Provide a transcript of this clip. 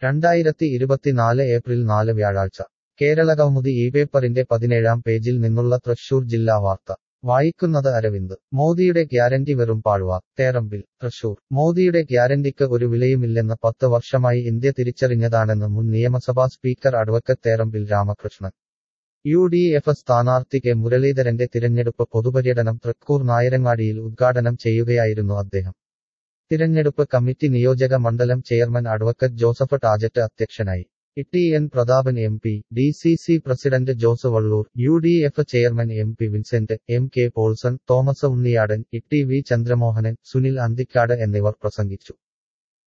രണ്ടായിരത്തി ഇരുപത്തിനാല് ഏപ്രിൽ നാല് വ്യാഴാഴ്ച കേരളകൗമുദി ഈ പേപ്പറിന്റെ പതിനേഴാം പേജിൽ നിന്നുള്ള തൃശൂർ ജില്ലാ വാർത്ത വായിക്കുന്നത് അരവിന്ദ് മോദിയുടെ ഗ്യാരണ്ടി വെറും പാഴ്വാർ തേറമ്പിൽ തൃശൂർ മോദിയുടെ ഗ്യാരണ്ടിക്ക് ഒരു വിലയുമില്ലെന്ന് പത്ത് വർഷമായി ഇന്ത്യ തിരിച്ചറിഞ്ഞതാണെന്ന് മുൻ നിയമസഭാ speaker advocate Therambil Ramakrishnan U D F സ്ഥാനാർത്ഥി കെ മുരളീധരന്റെ തിരഞ്ഞെടുപ്പ് പൊതുപര്യടനം തൃക്കൂർ നായരങ്ങാടിയിൽ ഉദ്ഘാടനം ചെയ്യുകയായിരുന്നു അദ്ദേഹം തിരഞ്ഞെടുപ്പ് കമ്മിറ്റി നിയോജക മണ്ഡലം ചെയർമാൻ അഡ്വക്കറ്റ് ജോസഫ് ടാജറ്റ് അധ്യക്ഷനായി E N Prathapan M P D C C president Jose Vallur U D F chairman M P Vincent M K Paulson Thomas Unniyadan E T V Chandramohanan Sunil Anthikad എന്നിവർ പ്രസംഗിച്ചു